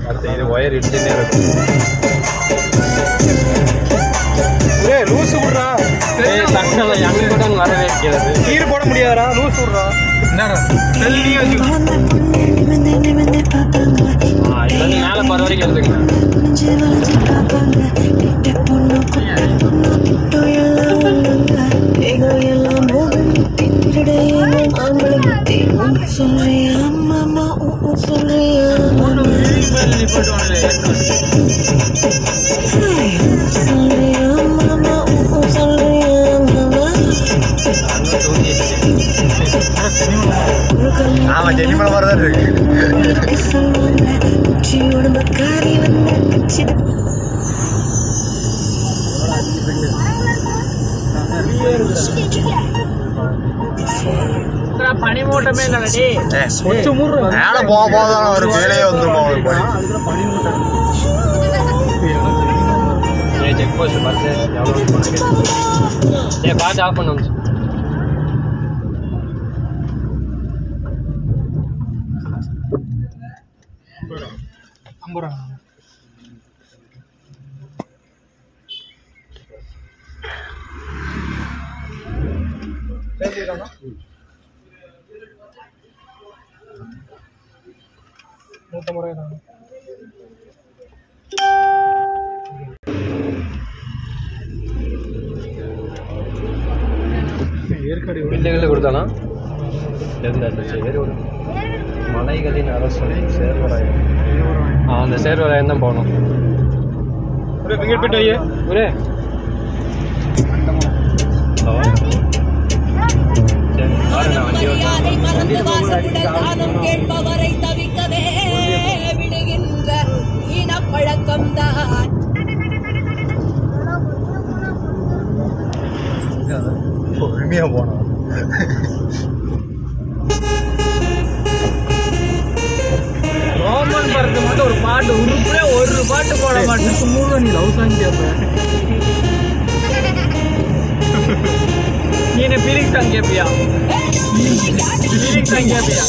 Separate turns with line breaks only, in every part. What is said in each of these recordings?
அடுத்து இது ஒயர் இடிச்சுட்டே இருக்கும் ஏய் லூஸ் விடுறா ஏய் சக்கரை எங்களுடன் வர வைக்கிறது கீர் போட முடியாதா லூஸ் விடுறா என்னடா தள்ளி வச்சுக்கோ ஆ இது வந்து மேலே போகிற வரைக்கும் எடுத்துக்கங்க
ஆமா ஜெனிமல மாதிரி தான் இருக்கு
உடம்பக்காரி வந்து பிச்சுது
பனிமூட்டமே இல்லடி
மேல போக போதான் ஒரு வேலையே வந்துருமா அவனுக்கு படி
ஏய் செக் போஸ்ட் பார்த்து எவ்வளோ ஏய் பார்த்து ஆஃப் பண்ண முடிச்சு பில்லுகளில் கொடுத்தானா இருந்த சரி ஒரு மலைகளின் அரசன் சேர்வராயன் ஆ அந்த சேர்வராயன் தான் போகணும் ஒரு ஃபிங்கர் பிரிண்ட் ஐயே ஒரே ஹலோ சரி பாருங்க நான் வண்டி
யாரை மறந்து
ஓட்டுறேன்
வாசமுடன் தானம் கேட்பவரை தவிக்கவே விடுகின்ற இனப்பழக்கம்தான்
பொறுமையா போனோம்
ரோமன் படத்து மட்டும் ஒரு பாட்டு உருப்படியா ஒரு பாட்டு போட மாட்டேன் மூணு நீ லவ் சாங் கேட்ப நீ என்ன ஃபீலிங் சாங் கேட்பியா ஃபீலிங் சாங் கேட்பியா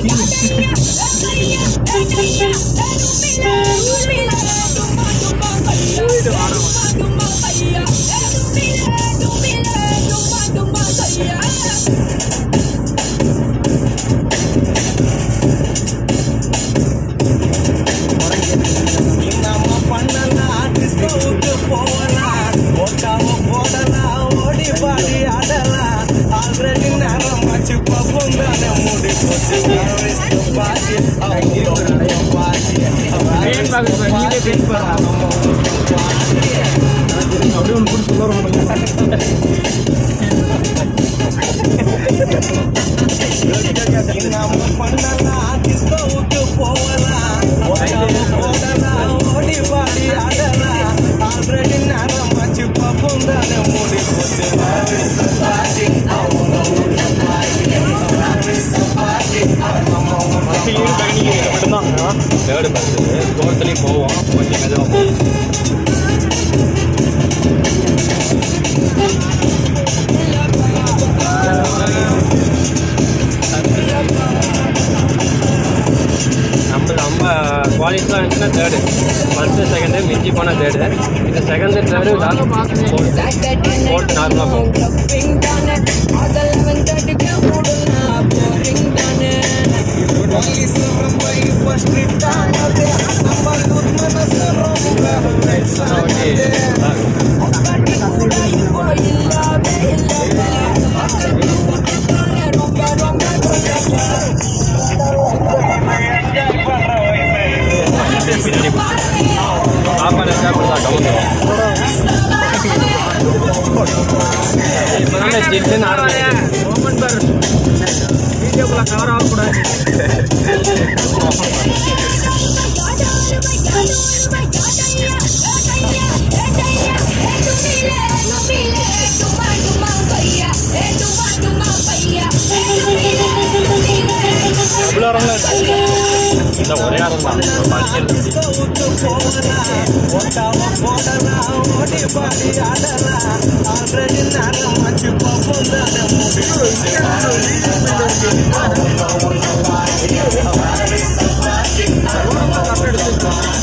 நம்ம பண்ணலாம் டிஸ்கோவுக்கு போகலாம் ஓட்டாவ போடலாம் ஓடி பாடி ஆடலாம் ஆல்ரெடி நேரம் வச்சு பார்ப்போம் தானே மூடி போச்சு பாட்டி அவங்க பாட்டி
பெயின் பாக்கு நீங்க பெயின் பாரு
நம்ம பண்ணலாம் டிஸ்கோவுக்கு போகலாம் ஓட்டாவ போடலாம் ஓடி பாடி ஆடலாம் ஆல்ரெடி நேரம் வச்சு பார்ப்போம் தானே மூடி போச்சு பாட்டி அவங்க
மட்டும்தான் தேர்டு பஸ்ஸு ஃபோர்த்துலேயும் போவோம் கொஞ்சம் மெதுவாக போவோம் நம்ம நம்ம குவாலிட்டிலாம் இருந்துச்சுன்னா தேர்டு ஃபஸ்ட்டு செகண்டு மிஞ்சி போனால் தேர்டு இது செகண்டு தேர்டு ஃபோர்த்து ஃபோர்த்து நார்மலாக போகும் சாப்பாடு இருக்கா கொடுத்தா கவுந்துடும் இப்போ தானே ஜில்லுன்னு ஆரம்பிக்குது
ரோமன் பாரு வீடியோக்குள்ள கவர் ஆகக்கூடாது
இந்த ஒரே ஆரம் தான் படிக்கிறது
ஆல்ரெடி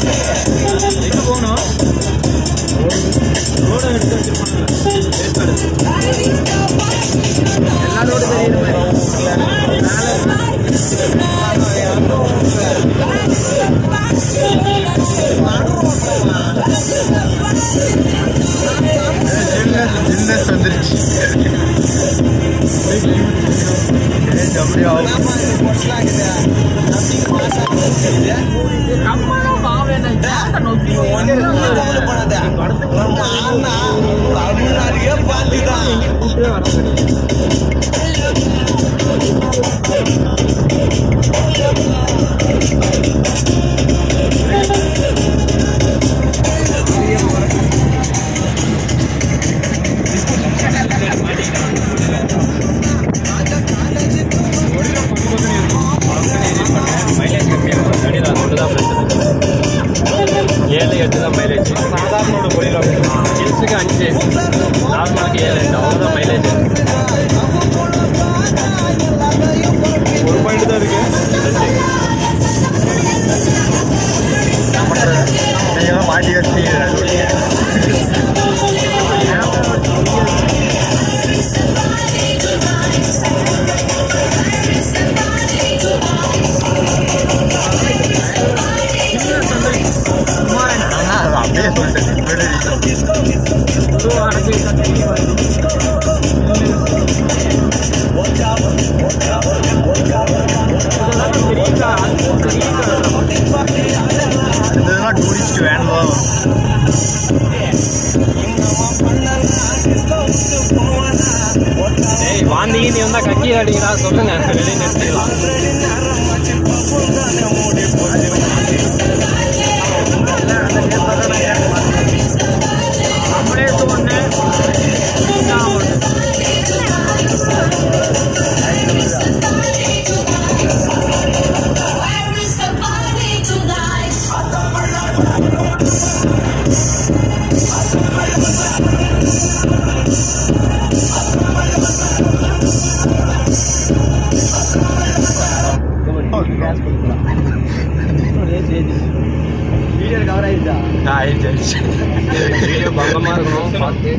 கம்மனும் மாவேன் நோக்கி
ஒன்றும் பண்ணாத அண்ணா தமிழ்நாடுக்கே பார்த்துதான்
மைலேஜ் கம்மியாக இருக்கும் அடி நான் ஒன்று தான் பிரச்சனை ஏழு எட்டு தான் மைலேஜ் சாதாரணோட பொழியில் ஹில்ஸுக்கு அஞ்சு நார்மலுக்கு ஏழு எட்டு அவ்வளோதான் மைலேஜ்
ஒரு பாயிண்ட் தான் இருக்கு நீங்க மாட்டி வச்சீங்க ஆனா அது அப்படியே சொல்லிட்டேன் அடுத்ததுலாம் டூரிஸ்ட் வேன் தான்
ஏய் வாந்திக்கு நீ வந்தால் கக்கி அடிக்கிறா சொல்லுங்க வெளியே நிறுத்திக்கலாம்
Where is the party tonight?
ஆயிடுச்சு ஆயிடுச்சு
வீடியோ பங்கமாக இருக்கணும் பார்த்து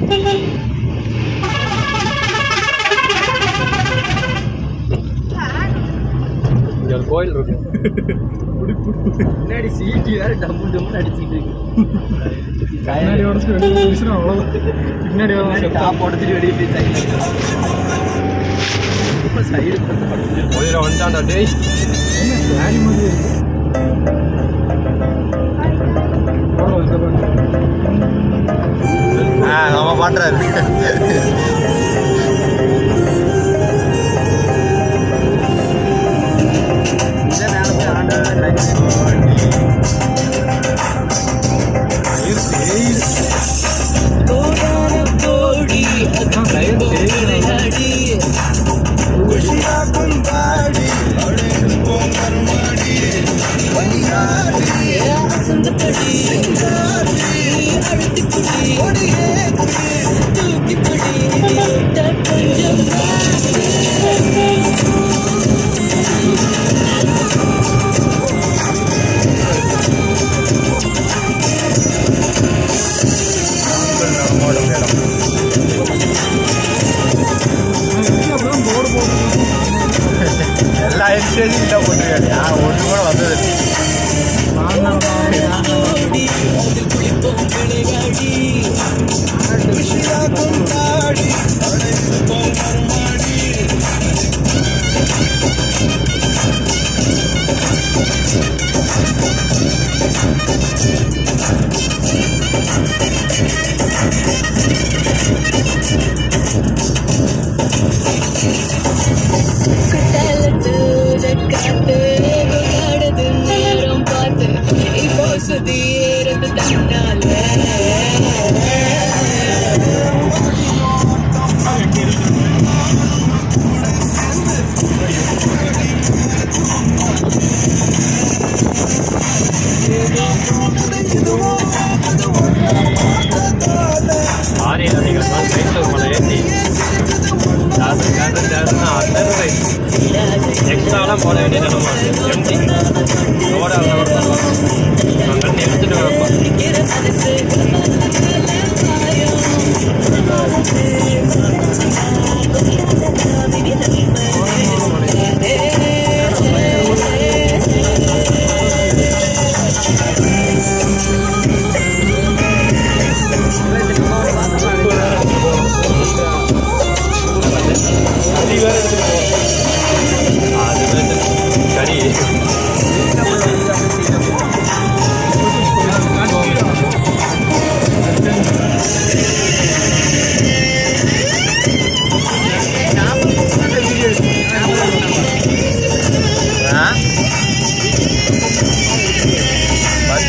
இங்க ஒரு கோயில் இருக்கு
பின்னாடி சீட்டி வேற டம்மு டம்முன்னு அடிச்சிட்டு இருக்கு கண்ணாடி உடச்சு வெளியே வீசுறோம் அவ்வளோதான் பின்னாடி டாப் உடச்சிட்டு வெளியே சைடு
கோயில வந்துட்டான்டா டேய்
பிளானி மாதிரி இருக்கு
ஆ நம்ம பண்றாரு எல்லா எக்ஸ்சேஞ்சும் இல்லை போட்டிருக்காரு யார் ஒன்று கூட வந்தது
ஆரிய நதிகள் தான் கைத்தூர் மலை ஏற்றி ஜாது ஜாது ஜாதுன்னா அந்த எக்ஸ்ட்ராலாம் போட வேண்டிய நிலமா எம்டி ரோட அங்கே எடுத்துட்டு வரப்பா அது வேற கறி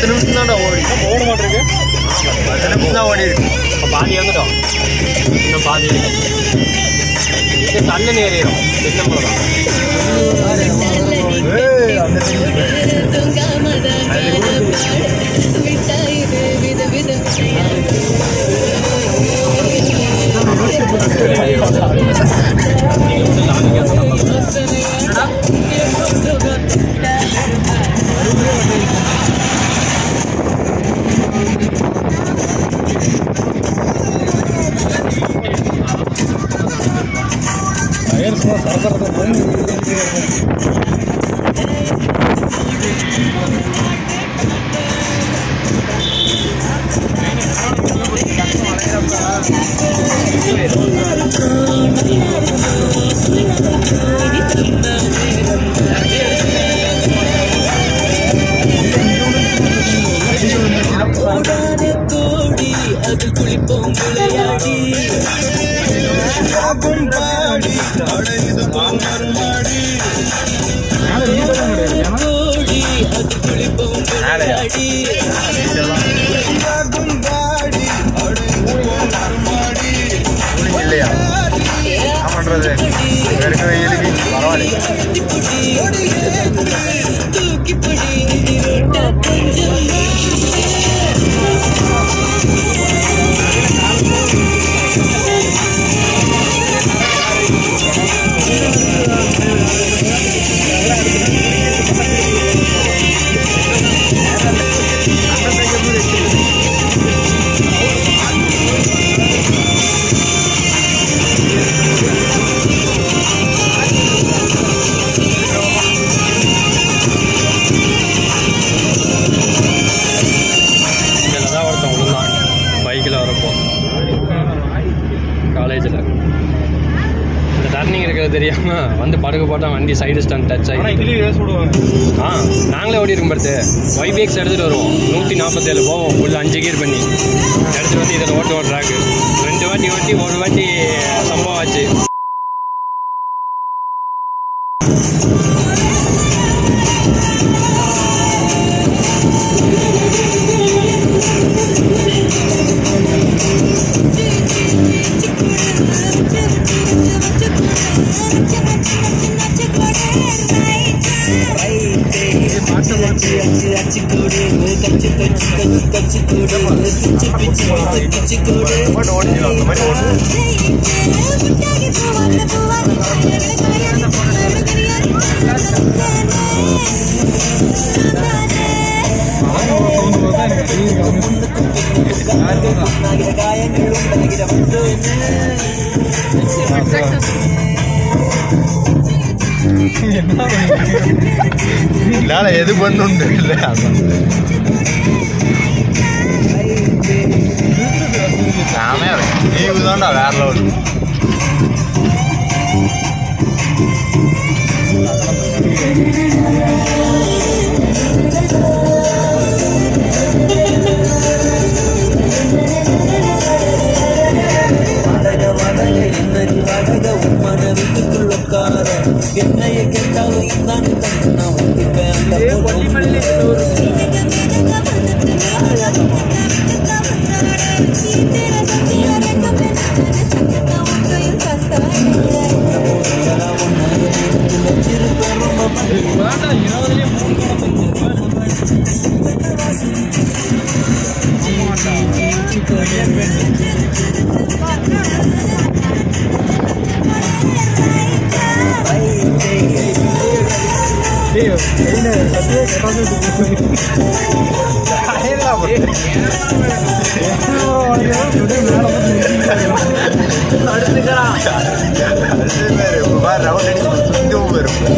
பத்து நிமிஷம் தான்டா ஓடி
ஓட மாட்டிருக்கு
பத்து நிமிஷம் தான் ஓடி இருக்கு
இப்போ பாதி வந்துட்டோம் இன்னும் பாதி இருக்கு இது தள்ளு ஏறிடும் தென்னம்பலம் தான்
ஏய், அந்த கூலிங் இல்லையா என்ன பண்றது இங்க இருக்கிற வெயிலுக்கு பரவாயில்ல
இதில் தான் ஒருத்தன் விழுந்தான் பைக்கில் வரப்போ காலேஜில் இந்த டர்னிங் இருக்கிறது தெரியாம வந்து படுக்க போட்டால் வண்டி சைடு ஸ்டாண்ட் டச் ஆகி
இதுலயே ரேஸ் விடுவாங்க
ஆ நாங்களே ஓடி இருக்கும் படுத்து ஒய்பிஎக்ஸ் எடுத்துகிட்டு வருவோம் நூற்றி நாற்பத்தேழு போவோம் ஃபுல் அஞ்சு கீர் பண்ணி எடுத்துகிட்டு வந்து இதில் ஓட்டு ஓட்டுறாக்கு ரெண்டு வாட்டி ஓட்டி ஒரு வாட்டி சம்பவம் ஆச்சு
பாட்டு ஓடிக்கலாம் அந்த மாதிரி ஓடு என்னால எது பண்ணுன்னு தெரியல அதான் செமையா இருக்கு லீவு தான்டா வேற லெவல் ரவுண்ட் அடிச்சு சுத்தவும் வரும்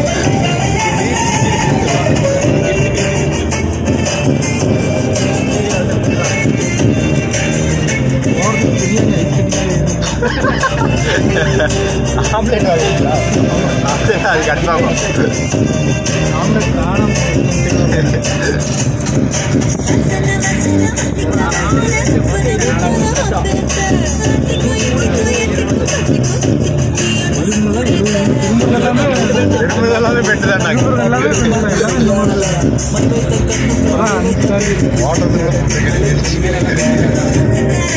ஆம்லெட் வாங்கிங்களா அது கன்ஃபார்ம் எல்லாமே பெட்டு தான்
அதான் அஞ்சு டார்கெட்
ஓட்டத்துக்குள்ள ஃபுட்டு கிடைச்சிருச்சு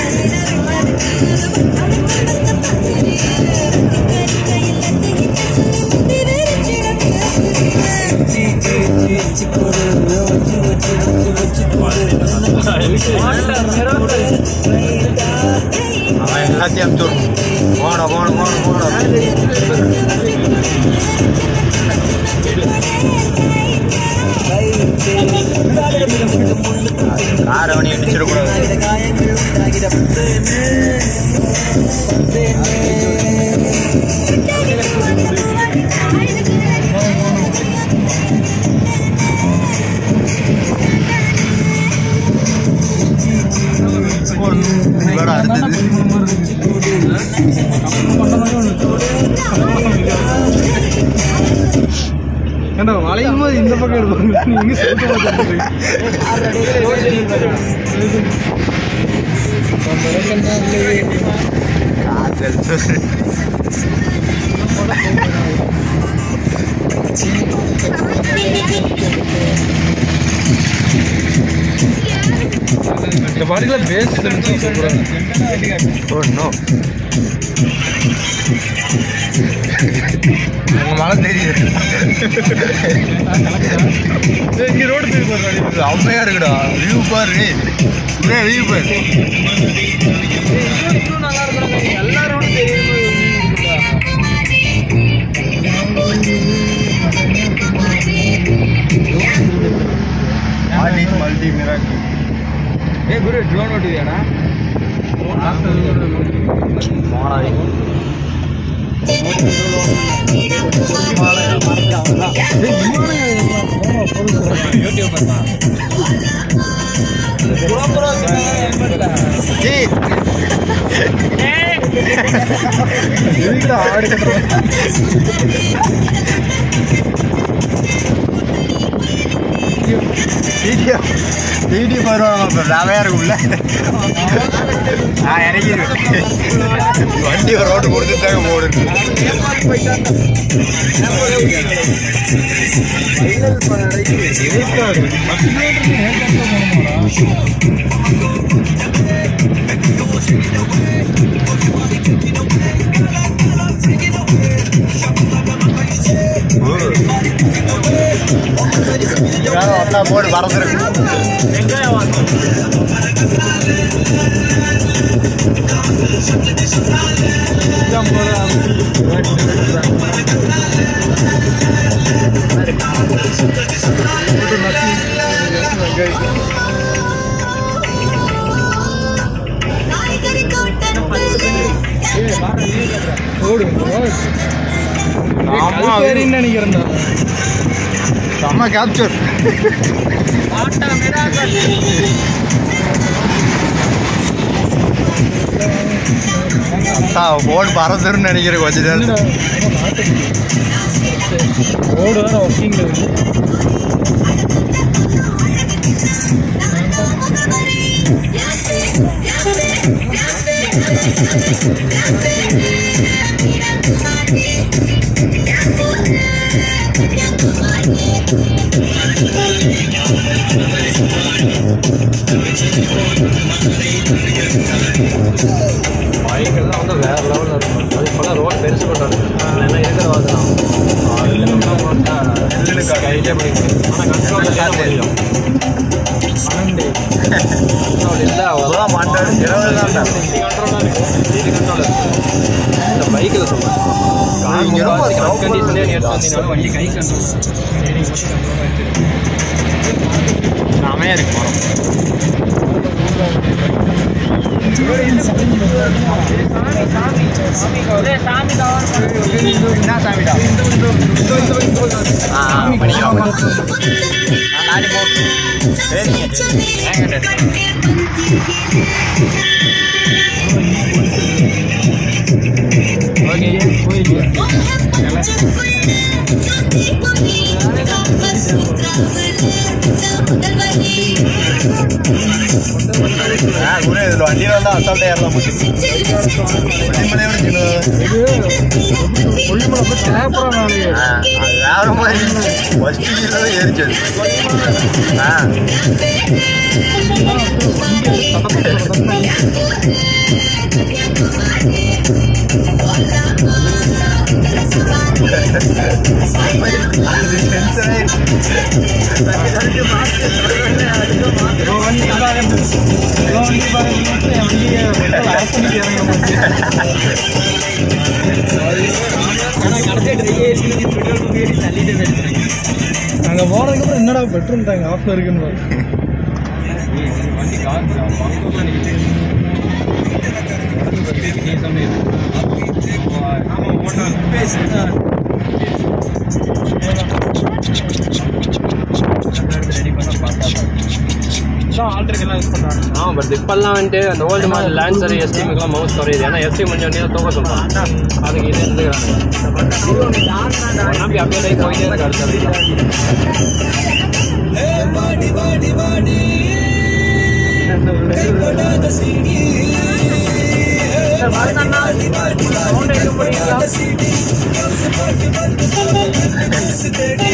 அவன் எல்லாத்தையும் அமுச்சு போன போன போன போன காரை அவனி இடிச்சிடக்கூடாது வேற அடுத்தது
ஏண்டா வளையும் போது இந்த பக்கம் எடுப்பாங்க நீ எங்க சேர்த்து பார்த்துட்டு இந்த பாடியில் பேஸ் சூப்பராக
Oh no. உங்க மழை தெரியுது
இங்கே ரோடு தெரியுது
இது அம்மையா இருக்குடா வியூ பாரு வியூ பாரு
எல்லா ரோடும் தெரியுது
ஆல் இஸ் மல்டி மிராக்கிள்
ஏ குரு ட்ரோன் ஓட்டுவியாடா
ஜி
ஆடி
வீடியோ வீடியோ வருவாங்க ரவையா இருக்கும்ல நான் இறங்கிடுவேன் வண்டி ஒரு ரோட்டு கொடுத்துட்டாங்க போடுது ஒட்டா போடு பறந்துருக்கு
ஓடு
ஆமா
பேரின்னு நினைக்கிறேன்டா
செம்ம கேப்சர் அத்தா போன் பறந்துருன்னு நினைக்கிறேன் கொஞ்ச நேரம்
ஓடு வேற ஒர்க்கிங்
பைக்கெல்லாம் வந்து வேற லெவலில் இருக்கும் அது இப்போலாம் ரோடு பெருசு பண்ணுறாங்க இல்லைன்னா இருக்கிற வாசலாம் கைட்டே பிடிக்கும் ஆனால் கண்ட்ரோலில் ஏற முடியும் கண்ட்ரோல் இல்லை
அவ்வளோதான் மாட்டேன் இருபது தான்
கண்ட்ரோலாக இருக்கும் இது கண்ட்ரோல் இருக்கும் இந்த பைக்கில் சொல்லுவேன் கார்
இங்க ரொம்ப
முக்கால்வாசி கண்டிஷன்லேயே நீ எடுத்து வந்தீங்கன்னா வண்டி கை கண்ட்ரோல்
செமையா இருக்கு படம் என்ன சாமிடா ஆ ஆ, பண்ணிக்கலாம் நான் நாடி போட்டு சரிங்க ஏங்கிட்ட
முதல்வர்
ആ, ഗുണ ഇതില് വണ്ടിയിൽ വന്നാ അസാൾട്ട് ഏറലാൻ പറ്റും വെള്ളിമലയോട് ചെയ്യുന്നത് ആ, അത് വേറെ മാതിരി ഫസ്റ്റ് ചെയ്യുന്നത് ഏരിച്ചത് ആ അത് ടെൻഷനായി
அங்க போனதுக்கு அப்புறம் என்னடா பெட்ரோல் டேங்க் ஆஃப்ல இருக்குன்னு ஆல்ரெடி எல்லாம் யூஸ் பண்றாங்க
ஆ பட் இப்பெல்லாம் வந்துட்டு அந்த ஓல்டு மாடல் லான்சர் எஸ்டிமுக்கெல்லாம் மவுஸ் குறையுது ஏன்னா எஸ்டி முடிஞ்ச வண்டியை தூக்க சொல்கிறாங்க அதுக்கு இது இருந்துக்கிறாங்க நம்பி அப்படியே லைஃப் போயிட்டே இருக்கு அடுத்தது
வாடி வாடி வாடி கைப்படாத சீடி வாடி வாடி வாடி கைப்படாத சீடி கவுசு பாட்டு வந்து கவுசு தேடி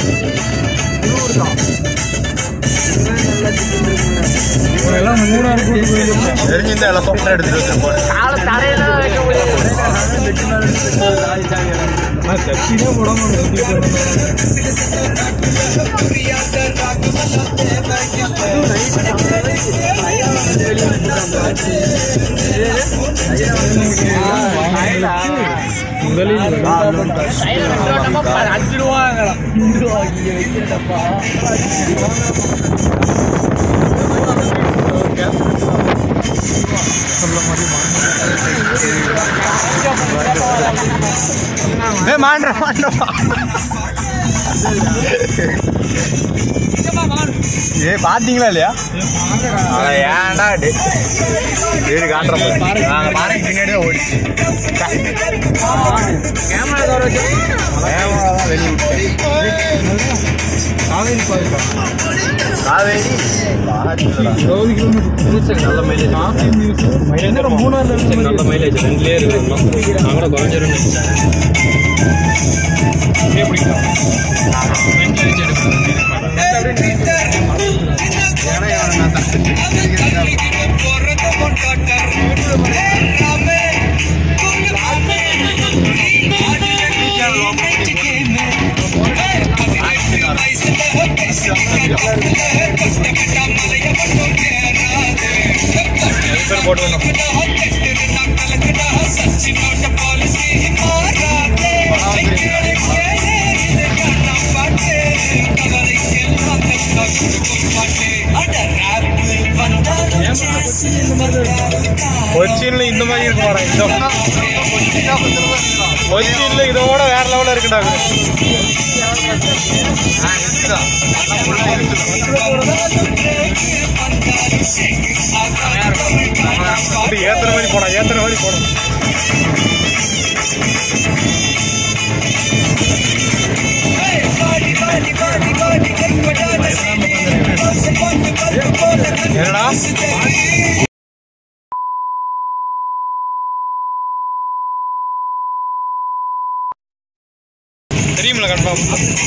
எல்லாம் மூணாறு கூட்டு போயிருக்கு
தெரிஞ்சிருந்தா எல்லாம் சொப்னா எடுத்துட்டு வச்சிருப்போம்
நான் கட்சியே போடாம முதலில்
ஏ மாண்ட மாண்ட ஏ பாத்தீங்களா இல்லையா அட ஏன்டா டே வீடு காட்டுறப்ப நாங்க பாருங்க பின்னாடியே ஓடிச்சு கேமரா தான் வெளியே விட்டேன்
காவேரி பாருப்பா
காவேரி பாத்துடா.
இருபது கிலோமீட்டர்
நல்ல மைலேஜ்
மைலேஜ் மூணாறுல இருந்து
நல்ல மைலேஜ் ரெண்டுலேயே இருக்கணும் நான் கூட குறைஞ்சிரும்
கொச்சின்ல இந்த மாதிரி இருக்கு பாருங்க இதோ கொச்சின்ல இதோட வேற லெவல்ல இருக்குடா அப்படி ஏத்துற மாதிரி போனா ஏத்துற மாதிரி போனா என்னடா தெரியுமில்ல கன்ஃபார்ம்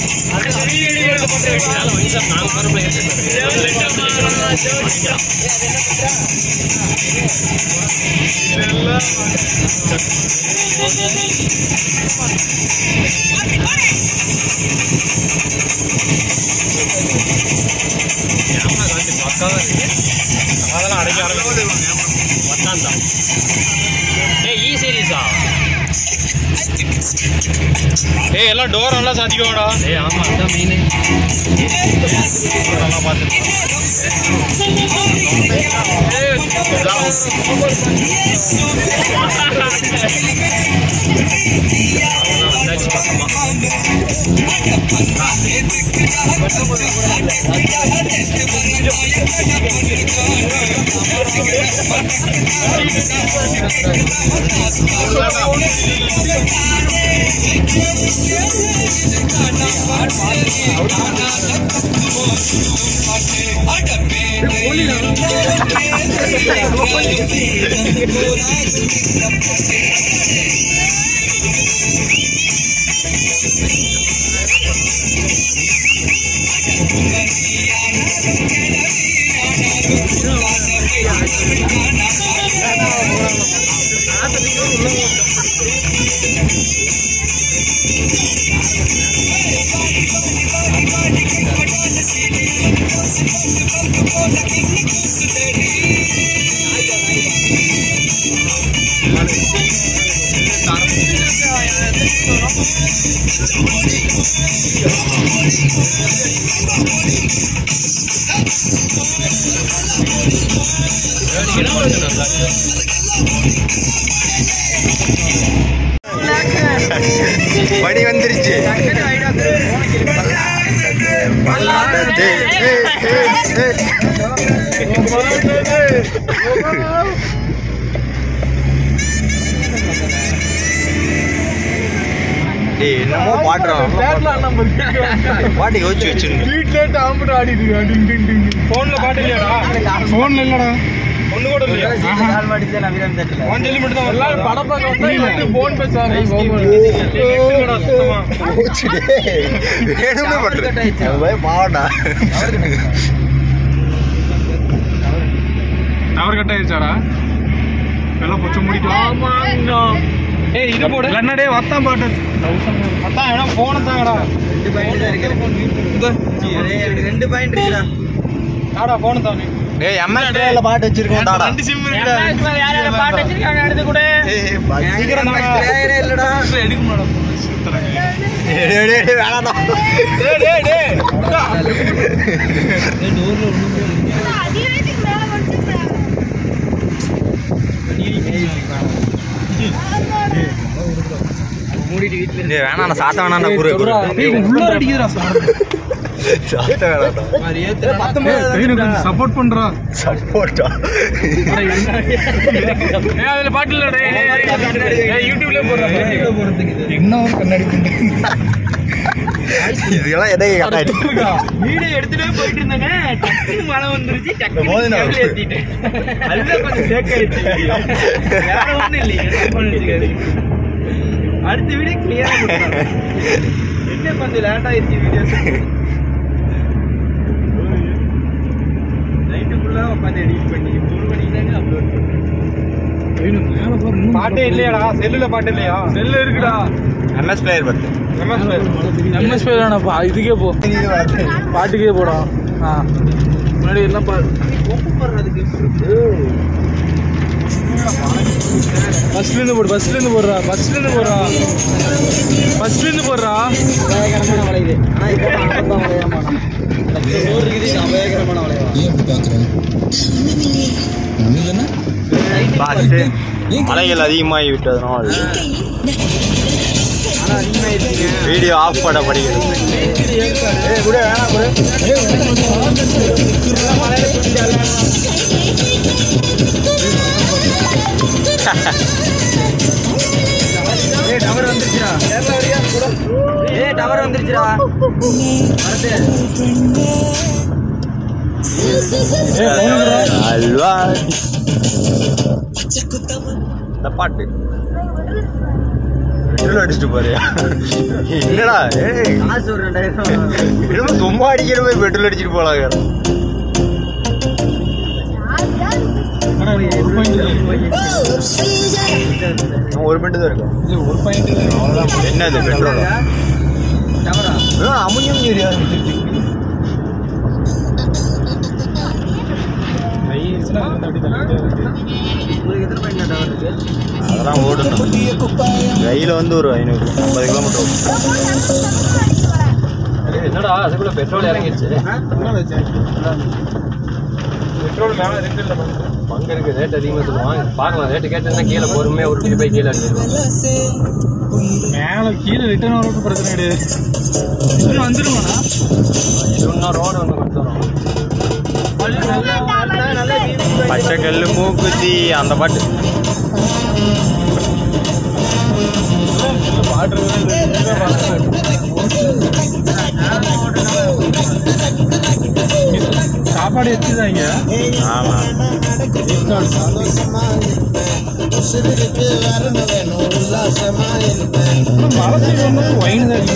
அதெல்லாம் அடைக்க ஆரம்பிச்சு
ஏய் இ சீரிஸா
ஏய் எல்லாம் டோர் நல்லா சாத்திக்கோடா
ஏய் ஆமா அதான் மீன்
நல்லா பார்த்து
படி வந்துருச்சு டேய், ஏய், ஏய், ஏய். டேய், என்னமோ பாடுறான் பாட்டு யோசிச்சு வச்சிருந்தேன்
வீட்லயே டாம்பிட்டு ஆடிட்டு இருக்கான்
போன்ல பாட்டு இல்லையாடா
போன்ல இல்லடா
ஒண்ணு கூட இல்லையா கொஞ்சம் மட்டும் தான் வரல படம் பார்க்க போன் பேசுவாங்க சுத்தமா
வேணுமே பண்றது பாவடா
டவர் கட் ஆயிருச்சாடா எல்லாம் பொச்ச முடிட்டு
ஏய் இது போடு
இல்லடே வத்தான் பாட்டு
அதான் வேணா போன தாங்கடா
ரெண்டு பாயிண்ட் இருக்குடா
தாடா போன தாங்க
ஏய் எம்எஸ் பாட்டு வச்சிருக்கோம் டாடா
ரெண்டு சிம் இருக்குடா
ஏய், பா-
சீக்கிரம் தாடா
ஸ்ப்ரேயரே இல்லடா
எடுக்க மாட்டோம்
டேய், டேய், டேய், வேணாம்டா.
டேய் டேய் டேய்
அதிகாரத்துக்கு மேல வந்துட்டேன்
டேய், வேணாம்டா, சாத்த வேணாம்டா, குரு, குரு.
உள்ள அடிக்குதுடா
சாத்த வேணாம்டா.
சப்போர்ட் பண்றா
சப்போர்ட்டா.
ஏய் அதுல பாட்டு இல்ல டேய் டேய், டேய் ஏய் யூடியூப்ல போடுறேன்
என்ன ஒரு கண்ணாடி
இதெல்லாம் எதையும் கட்டாயிட்டு.
வீடியோ எடுத்துட்டே போயிட்டு இருந்தேங்க டக்குனு மழை வந்துருச்சு டக்குனு
போதும்
கேபிள் ஏத்திட்டேன் அதுல கொஞ்சம் சேக் ஆயிடுச்சு video. வேற ஒண்ணும் இல்லைங்க தப்பா நினைச்சுக்காதீங்க. அடுத்த வீடியோ கிளியரா கொடுத்தாங்க என்ன கொஞ்சம் லேட் ஆயிடுச்சு வீடியோஸ் நைட்டு ஃபுல்லா உட்காந்து எடிட் பண்ணி மூணு மணிக்கு தாங்க அப்லோட் பண்ணேன்
பாட்டே இல்லையாடா செல்லுல பாட்டு இல்லையா
செல்ல இருக்குடா
MS player பத்து.
எம்எஸ்
எம்எஸ் வேணாப்பா இதுக்கே போ பாட்டுக்கே போடா ஆ முன்னாடி எல்லாம் பா
கூப்பிடுறதுக்கு
பஸ்ல இருந்து போடு பஸ்ல இருந்து போடுறா பஸ்ல இருந்து போடுறா பஸ்ல இருந்து போடுறா
அபாயகரமான வளையுது ஆனா இப்போ தான் வளையாமா நூறு இருக்குது இது அபாயகரமான வளையம்
பாத்து. மலைகள் அதிகமாகி விட்டதனால்
ஆனா அதிகமாயிருச்சுங்க
வீடியோ ஆஃப் பண்ணப்படுகிறது
ஏய் டவர் வந்துருச்சுடா ஏய் டவர் வந்துருச்சுடா வரது
அல்வா இந்த பாட்டு பெட்ரோல் அடிச்சுட்டு போறியா என்னடா ஏய்
காசு ஒரு ரெண்டாயிரம்
என்னமோ சும்மா அடிக்கிற போய் பெட்ரோல் அடிச்சுட்டு போலாங்க ஒரு மினிட் தான் இருக்கும்
ஒரு பாயிண்ட்
என்னது பெட்ரோல்
டவரா
அமுனியம் ஏரியா
உங்களுக்கு எத்தனை பாயிண்ட் டவர் இருக்கு
அதெல்லாம் ஓடணும் ரயில வந்து ஒரு ஐநூறு ஐம்பது கிலோமீட்டர் ஓடும்
என்னடா அதுக்குள்ள பெட்ரோல் இறங்கிடுச்சு பெட்ரோல் மேல இருக்கு இல்ல பங்கு இருக்கு ரேட் அதிகமாக சொல்லுவாங்க பார்க்கலாம் ரேட்டு கேட்டேன்னா கீழே பொறுமையாக ஒரு போய் கீழே அடிச்சிருவாங்க
மேல கீழே ரிட்டர்ன் வரக்கு பிரச்சனை கிடையாது ரிட்டர்ன் வந்துருமாண்ணா
இது இன்னும் ரோடு ஒன்று கொடுத்துறோம்
பச்சை கல்லு மூக்குத்தி அந்த பாட்டு
சாப்பாடு வச்சுதாங்க
ஆமா
மழை சைடு வந்து ஒயின் தான்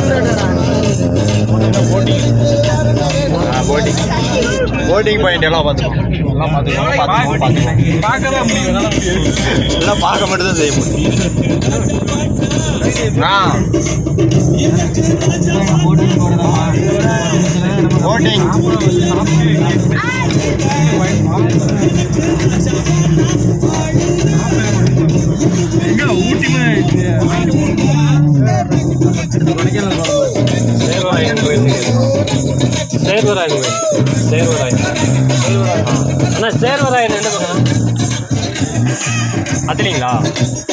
போட்டிங்
போட்டிங் போட்டிங் பாயிண்ட் எல்லாம் பார்த்துக்கோம் எல்லாம் பார்த்துக்கோங்க பார்த்துக்கோங்க பார்த்துக்கோங்க
பார்க்க தான் முடியும் என்னால முடியாது
எல்லாம் பார்க்க மட்டும் தான் செய்ய முடியும் ஆ போட்டிங்
எங்க ஊட்டி
சேர்வராயன் கோயில் சேர்வராயன் கோயில் சேர்வராயன் அண்ணா சேர்வராயன் என்ன பண்ணலாம் அதுலீங்களா